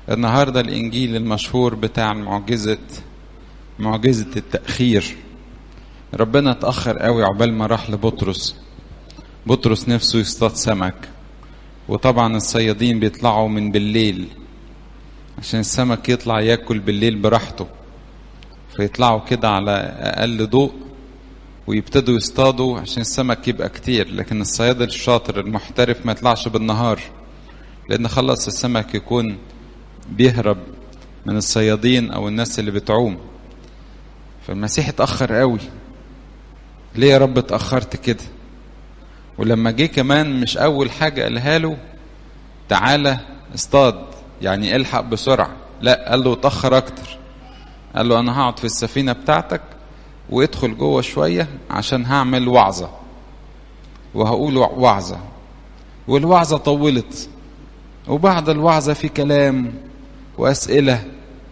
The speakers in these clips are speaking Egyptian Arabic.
النهاردة الإنجيل المشهور بتاع معجزة معجزة التأخير ربنا اتأخر قوي عقبال ما راح لبطرس بطرس نفسه يصطاد سمك وطبعا الصيادين بيطلعوا من بالليل عشان السمك يطلع ياكل بالليل براحته فيطلعوا كده على أقل ضوء ويبتدوا يصطادوا عشان السمك يبقى كتير لكن الصياد الشاطر المحترف ما يطلعش بالنهار لأن خلص السمك يكون بيهرب من الصيادين أو الناس اللي بتعوم فالمسيح اتأخر قوي ليه يا رب اتأخرت كده ولما جه كمان مش أول حاجة قالها له تعالى اصطاد يعني الحق بسرعة لا قال له اتأخر أكتر قال له أنا هقعد في السفينة بتاعتك وادخل جوه شوية عشان هعمل وعظة وهقول وعظة والوعظة طولت وبعد الوعظة في كلام وأسئلة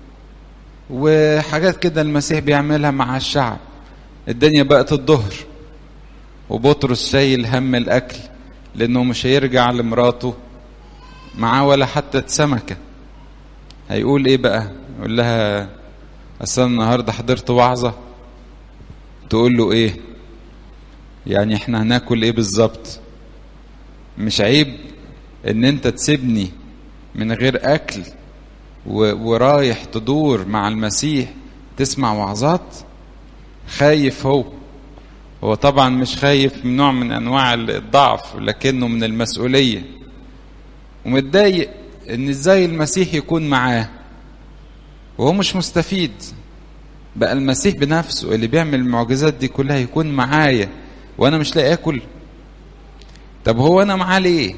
وحاجات كده المسيح بيعملها مع الشعب الدنيا بقت الظهر وبطرس شايل هم الأكل لأنه مش هيرجع لمراته معاه ولا حتى سمكة هيقول إيه بقى يقول لها أصل النهاردة حضرت وعظة تقول له إيه يعني إحنا هناكل إيه بالظبط مش عيب إن أنت تسيبني من غير أكل ورايح تدور مع المسيح تسمع وعظات خايف هو هو طبعا مش خايف من نوع من انواع الضعف لكنه من المسؤوليه ومتضايق ان ازاي المسيح يكون معاه وهو مش مستفيد بقى المسيح بنفسه اللي بيعمل المعجزات دي كلها يكون معايا وانا مش لاقي اكل طب هو انا معاه ليه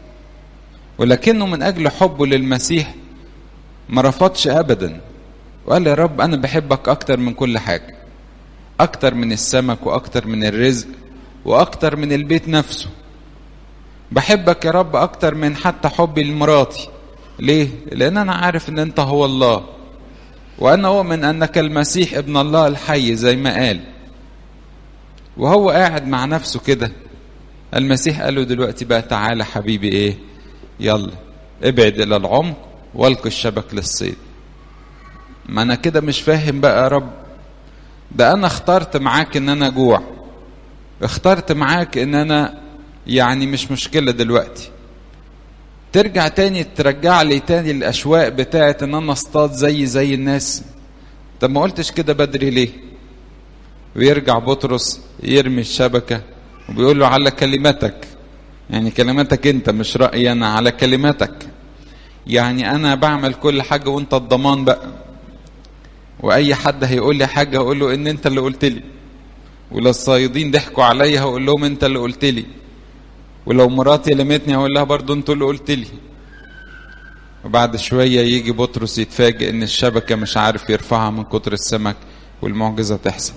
ولكنه من اجل حبه للمسيح ما رفضش ابدا وقال يا رب انا بحبك اكتر من كل حاجه اكتر من السمك واكتر من الرزق واكتر من البيت نفسه بحبك يا رب اكتر من حتى حبي لمراتي ليه لان انا عارف ان انت هو الله وانا اؤمن انك المسيح ابن الله الحي زي ما قال وهو قاعد مع نفسه كده المسيح قال له دلوقتي بقى تعالى حبيبي ايه يلا ابعد الى العمق والقي الشبك للصيد ما انا كده مش فاهم بقى يا رب ده انا اخترت معاك ان انا جوع اخترت معاك ان انا يعني مش مشكلة دلوقتي ترجع تاني ترجع لي تاني الاشواق بتاعت ان انا اصطاد زي زي الناس طب ما قلتش كده بدري ليه ويرجع بطرس يرمي الشبكة وبيقول له على كلمتك يعني كلماتك انت مش رأيي انا على كلماتك يعني انا بعمل كل حاجة وانت الضمان بقى واي حد هيقول لي حاجه هقول له ان انت اللي قلت لي ولو الصيادين ضحكوا عليا هقول لهم انت اللي قلت لي ولو مراتي لمتني هقول لها برضو انتوا اللي قلت لي وبعد شويه يجي بطرس يتفاجئ ان الشبكه مش عارف يرفعها من كتر السمك والمعجزه تحصل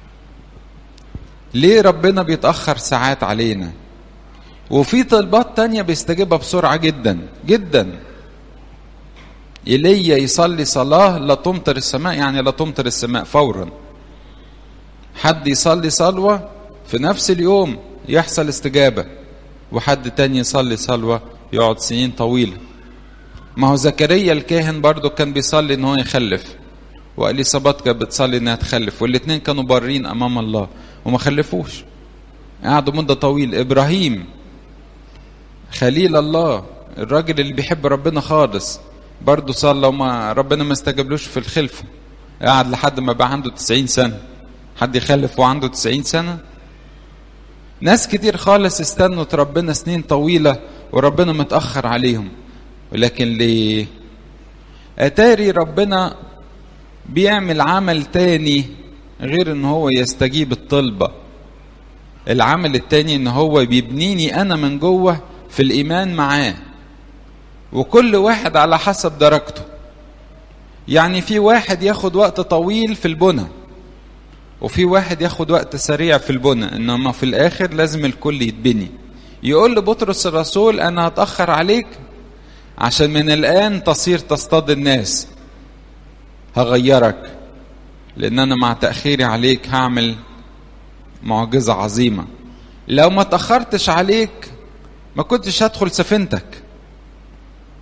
ليه ربنا بيتاخر ساعات علينا وفي طلبات تانية بيستجيبها بسرعه جدا جدا ايليا يصلي صلاه لا تمطر السماء يعني لا تمطر السماء فورا حد يصلي صلوه في نفس اليوم يحصل استجابه وحد تاني يصلي صلوه يقعد سنين طويله ما هو زكريا الكاهن برضه كان بيصلي ان هو يخلف واليصابات كانت بتصلي انها تخلف والاثنين كانوا بارين امام الله وما خلفوش قعدوا مده طويله ابراهيم خليل الله الراجل اللي بيحب ربنا خالص برضه صلى وما ربنا ما استجابلوش في الخلفة قعد لحد ما بقى عنده 90 سنة حد يخلف وعنده 90 سنة ناس كتير خالص استنوا ربنا سنين طويلة وربنا متأخر عليهم ولكن ليه أتاري ربنا بيعمل عمل تاني غير ان هو يستجيب الطلبة العمل التاني ان هو بيبنيني انا من جوه في الايمان معاه وكل واحد على حسب درجته يعني في واحد ياخد وقت طويل في البنى وفي واحد ياخد وقت سريع في البنى انما في الاخر لازم الكل يتبني يقول لبطرس الرسول انا هتاخر عليك عشان من الان تصير تصطاد الناس هغيرك لان انا مع تاخيري عليك هعمل معجزه عظيمه لو ما تاخرتش عليك ما كنتش هدخل سفينتك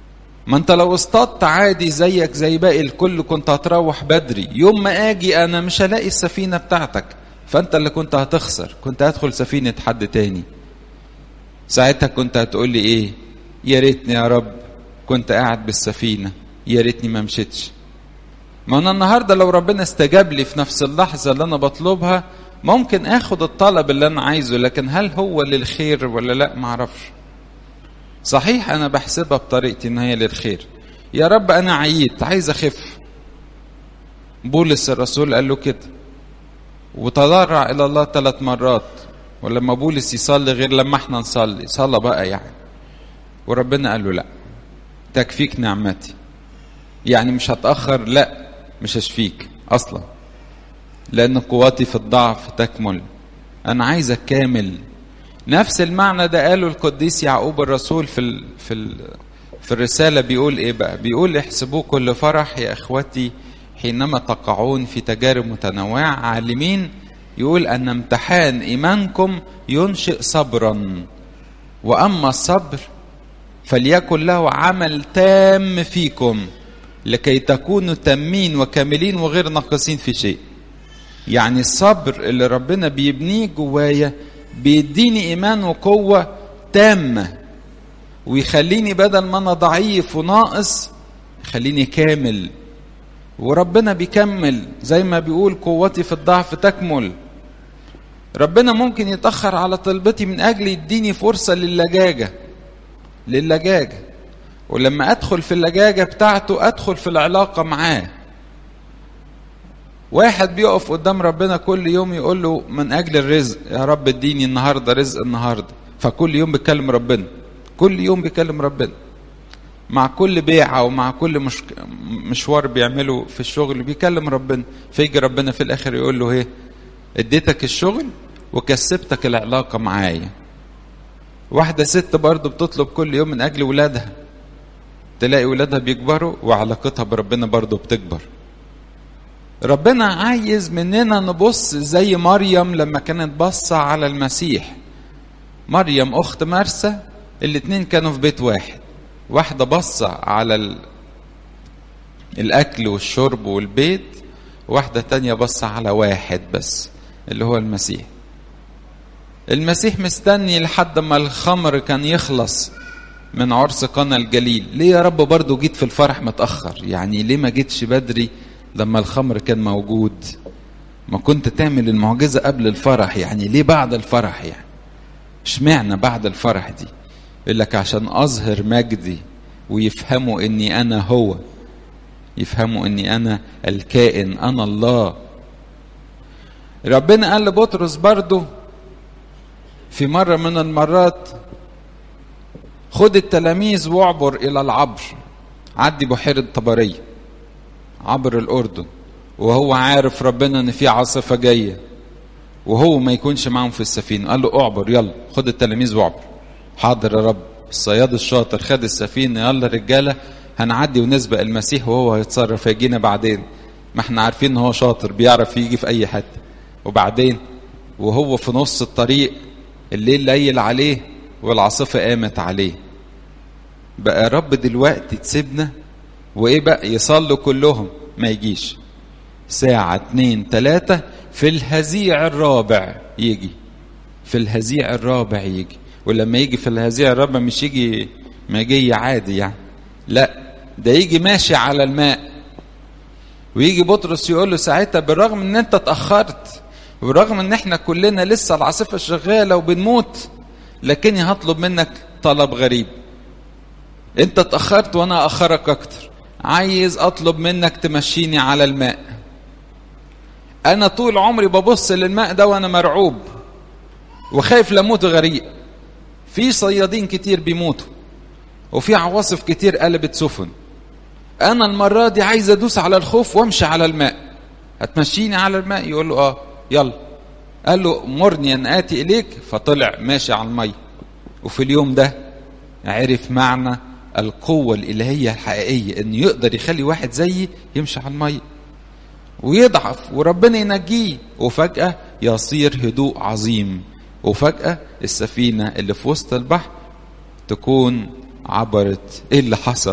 ما انت لو اصطادت عادي زيك زي باقي الكل كنت هتروح بدري يوم ما اجي انا مش هلاقي السفينة بتاعتك فانت اللي كنت هتخسر كنت هدخل سفينة حد تاني ساعتها كنت هتقول لي ايه يا ريتني يا رب كنت قاعد بالسفينة يا ريتني ما مشيتش ما انا النهارده لو ربنا استجاب لي في نفس اللحظة اللي انا بطلبها ممكن اخد الطلب اللي انا عايزه لكن هل هو للخير ولا لا معرفش صحيح انا بحسبها بطريقتي ان هي للخير يا رب انا عييت عايز اخف بولس الرسول قال له كده وتضرع الى الله ثلاث مرات ولما بولس يصلي غير لما احنا نصلي صلى بقى يعني وربنا قال له لا تكفيك نعمتي يعني مش هتأخر لا مش هشفيك أصلا لأن قوتي في الضعف تكمل أنا عايزك كامل نفس المعنى ده قاله القديس يعقوب الرسول في ال في ال في الرسالة بيقول إيه بقى؟ بيقول احسبوه كل فرح يا إخوتي حينما تقعون في تجارب متنوعة عالمين يقول أن امتحان إيمانكم ينشئ صبرا وأما الصبر فليكن له عمل تام فيكم لكي تكونوا تامين وكاملين وغير ناقصين في شيء يعني الصبر اللي ربنا بيبنيه جوايا بيديني ايمان وقوه تامه ويخليني بدل ما انا ضعيف وناقص يخليني كامل وربنا بيكمل زي ما بيقول قوتي في الضعف تكمل ربنا ممكن يتاخر على طلبتي من اجل يديني فرصه للجاجه للجاجه ولما ادخل في اللجاجه بتاعته ادخل في العلاقه معاه واحد بيقف قدام ربنا كل يوم يقول له من اجل الرزق يا رب اديني النهارده رزق النهارده فكل يوم بيكلم ربنا كل يوم بيكلم ربنا مع كل بيعة ومع كل مش... مشوار بيعمله في الشغل بيكلم ربنا فيجي ربنا في الاخر يقول له ايه اديتك الشغل وكسبتك العلاقة معايا واحدة ست برضه بتطلب كل يوم من اجل ولادها تلاقي ولادها بيكبروا وعلاقتها بربنا برضه بتكبر ربنا عايز مننا نبص زي مريم لما كانت باصة على المسيح مريم أخت مرسى الاتنين كانوا في بيت واحد واحدة باصة على ال... الأكل والشرب والبيت واحدة تانية باصة على واحد بس اللي هو المسيح المسيح مستني لحد ما الخمر كان يخلص من عرس قنا الجليل ليه يا رب برضو جيت في الفرح متأخر يعني ليه ما جيتش بدري لما الخمر كان موجود ما كنت تعمل المعجزة قبل الفرح يعني ليه بعد الفرح يعني اشمعنى بعد الفرح دي يقول لك عشان أظهر مجدي ويفهموا إني أنا هو يفهموا إني أنا الكائن أنا الله ربنا قال لبطرس برضو في مرة من المرات خد التلاميذ واعبر إلى العبر عدي بحيرة طبرية عبر الأردن وهو عارف ربنا إن في عاصفة جاية وهو ما يكونش معاهم في السفينة قال له اعبر يلا خد التلاميذ واعبر حاضر يا رب الصياد الشاطر خد السفينة يلا رجالة هنعدي ونسبق المسيح وهو هيتصرف هيجينا بعدين ما احنا عارفين ان هو شاطر بيعرف يجي في اي حته وبعدين وهو في نص الطريق الليل ليل عليه والعاصفه قامت عليه بقى رب دلوقتي تسيبنا وايه بقى يصلوا كلهم ما يجيش ساعة اتنين تلاتة في الهزيع الرابع يجي في الهزيع الرابع يجي ولما يجي في الهزيع الرابع مش يجي ما جاي عادي يعني لا ده يجي ماشي على الماء ويجي بطرس يقول له ساعتها بالرغم ان انت اتاخرت وبالرغم ان احنا كلنا لسه العاصفه شغاله وبنموت لكني هطلب منك طلب غريب انت اتاخرت وانا اخرك اكتر عايز اطلب منك تمشيني على الماء انا طول عمري ببص للماء ده وانا مرعوب وخايف لموت غريق في صيادين كتير بيموتوا وفي عواصف كتير قلبت سفن انا المره دي عايز ادوس على الخوف وامشي على الماء هتمشيني على الماء يقول له اه يلا قال له مرني ان اتي اليك فطلع ماشي على المي وفي اليوم ده عرف معنى القوة الإلهية الحقيقية إنه يقدر يخلي واحد زيي يمشي على المية ويضعف وربنا ينجيه وفجأة يصير هدوء عظيم وفجأة السفينة اللي في وسط البحر تكون عبرت إيه اللي حصل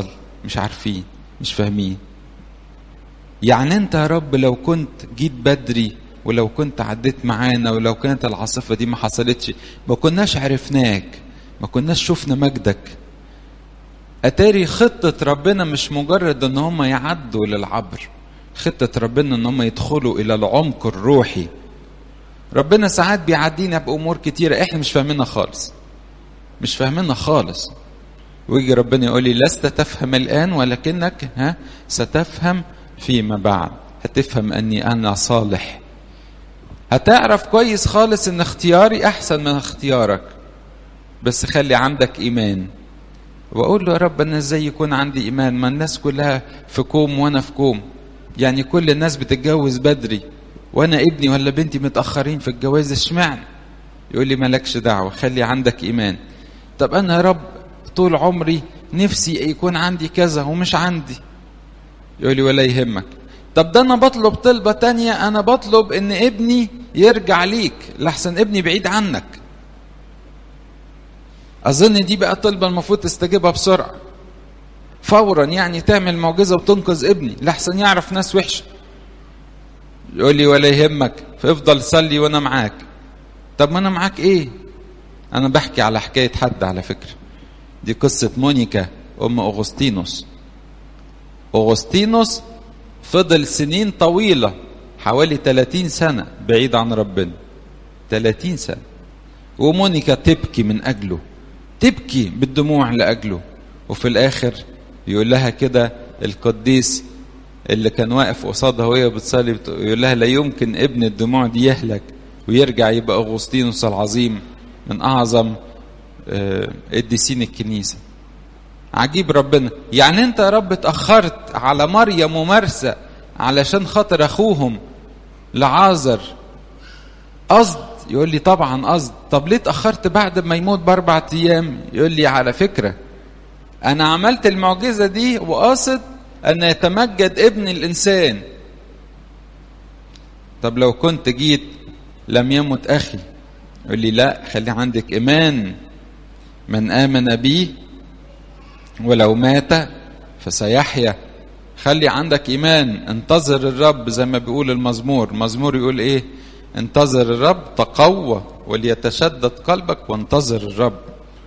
مش عارفين مش فاهمين يعني انت يا رب لو كنت جيت بدري ولو كنت عديت معانا ولو كانت العاصفه دي ما حصلتش ما كناش عرفناك ما كناش شفنا مجدك اتاري خطه ربنا مش مجرد ان هم يعدوا للعبر خطه ربنا ان هم يدخلوا الى العمق الروحي ربنا ساعات بيعدينا بامور كتيره احنا مش فاهمينها خالص مش فاهمينها خالص ويجي ربنا يقول لي لست تفهم الان ولكنك ها ستفهم فيما بعد هتفهم اني انا صالح هتعرف كويس خالص ان اختياري احسن من اختيارك بس خلي عندك ايمان واقول له يا رب انا ازاي يكون عندي ايمان ما الناس كلها في كوم وانا في كوم يعني كل الناس بتتجوز بدري وانا ابني ولا بنتي متاخرين في الجواز اشمعنى يقول لي مالكش دعوه خلي عندك ايمان طب انا يا رب طول عمري نفسي يكون عندي كذا ومش عندي يقول لي ولا يهمك طب ده انا بطلب طلبه تانية انا بطلب ان ابني يرجع ليك لحسن ابني بعيد عنك اظن دي بقى طلبه المفروض تستجيبها بسرعه فورا يعني تعمل معجزه وتنقذ ابني لحسن يعرف ناس وحشه يقول لي ولا يهمك فافضل صلي وانا معاك طب ما انا معاك ايه انا بحكي على حكايه حد على فكره دي قصه مونيكا ام اغسطينوس اغسطينوس فضل سنين طويله حوالي 30 سنه بعيد عن ربنا 30 سنه ومونيكا تبكي من اجله تبكي بالدموع لاجله وفي الاخر يقول لها كده القديس اللي كان واقف قصادها وهي بتصلي يقول لها لا يمكن ابن الدموع دي يهلك ويرجع يبقى اغسطينوس العظيم من اعظم قديسين الكنيسه عجيب ربنا يعني انت يا رب اتاخرت على مريم ومرسى علشان خاطر اخوهم لعازر قصد يقول لي طبعا قصد طب ليه اتاخرت بعد ما يموت باربع ايام يقول لي على فكره انا عملت المعجزه دي وقاصد ان يتمجد ابن الانسان طب لو كنت جيت لم يمت اخي يقول لي لا خلي عندك ايمان من امن بي ولو مات فسيحيا خلي عندك ايمان انتظر الرب زي ما بيقول المزمور المزمور يقول ايه انتظر الرب تقوى وليتشدد قلبك وانتظر الرب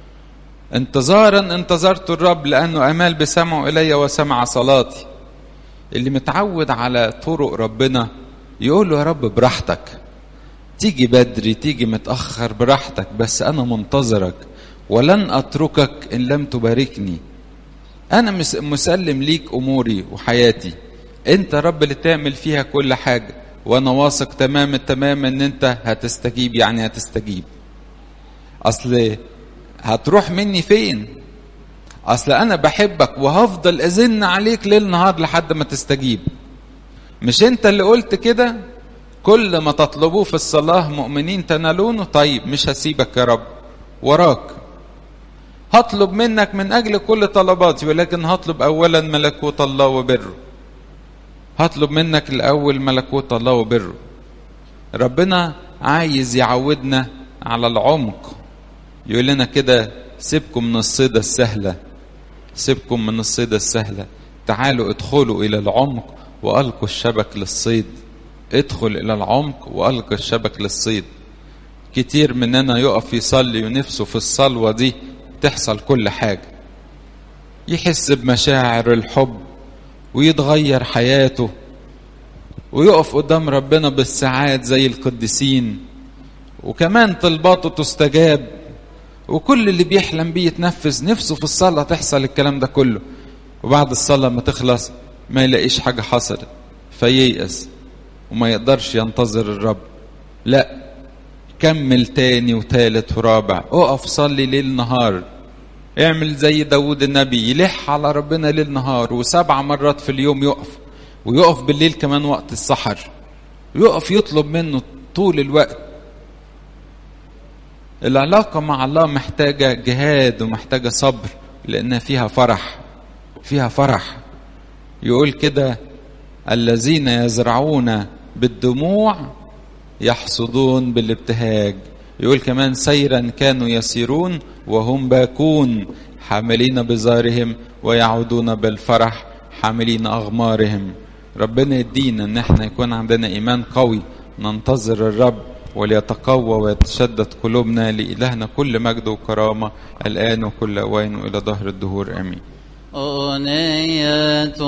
انتظارا انتظرت الرب لانه امال بسمعه الي وسمع صلاتي اللي متعود على طرق ربنا يقول له يا رب براحتك تيجي بدري تيجي متاخر براحتك بس انا منتظرك ولن اتركك ان لم تباركني انا مسلم ليك اموري وحياتي انت رب اللي تعمل فيها كل حاجه وانا واثق تمام التمام ان انت هتستجيب يعني هتستجيب اصل هتروح مني فين اصل انا بحبك وهفضل ازن عليك ليل نهار لحد ما تستجيب مش انت اللي قلت كده كل ما تطلبوه في الصلاة مؤمنين تنالونه طيب مش هسيبك يا رب وراك هطلب منك من أجل كل طلباتي ولكن هطلب أولا ملكوت الله وبره هطلب منك الأول ملكوت الله وبره ربنا عايز يعودنا على العمق يقول لنا كده سيبكم من الصيدة السهلة سيبكم من الصيدة السهلة تعالوا ادخلوا إلى العمق وألقوا الشبك للصيد ادخل إلى العمق وألقى الشبك للصيد كتير مننا يقف يصلي ونفسه في الصلوة دي تحصل كل حاجة يحس بمشاعر الحب ويتغير حياته ويقف قدام ربنا بالساعات زي القديسين وكمان طلباته تستجاب وكل اللي بيحلم بيه يتنفذ نفسه في الصلاة تحصل الكلام ده كله وبعد الصلاة ما تخلص ما يلاقيش حاجة حصلت فييأس وما يقدرش ينتظر الرب لا كمل تاني وتالت ورابع اقف صلي ليل نهار اعمل زي داود النبي يلح على ربنا ليل نهار وسبع مرات في اليوم يقف ويقف بالليل كمان وقت السحر يقف يطلب منه طول الوقت العلاقة مع الله محتاجة جهاد ومحتاجة صبر لأنها فيها فرح فيها فرح يقول كده الذين يزرعون بالدموع يحصدون بالابتهاج يقول كمان سيرا كانوا يسيرون وهم باكون حاملين بزارهم ويعودون بالفرح حاملين أغمارهم ربنا يدينا ان احنا يكون عندنا ايمان قوي ننتظر الرب وليتقوى ويتشدد قلوبنا لإلهنا كل مجد وكرامة الآن وكل أوان وإلى ظهر الدهور آمين أنية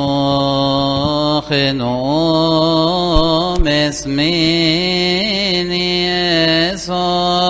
خنوم اسمين يسوع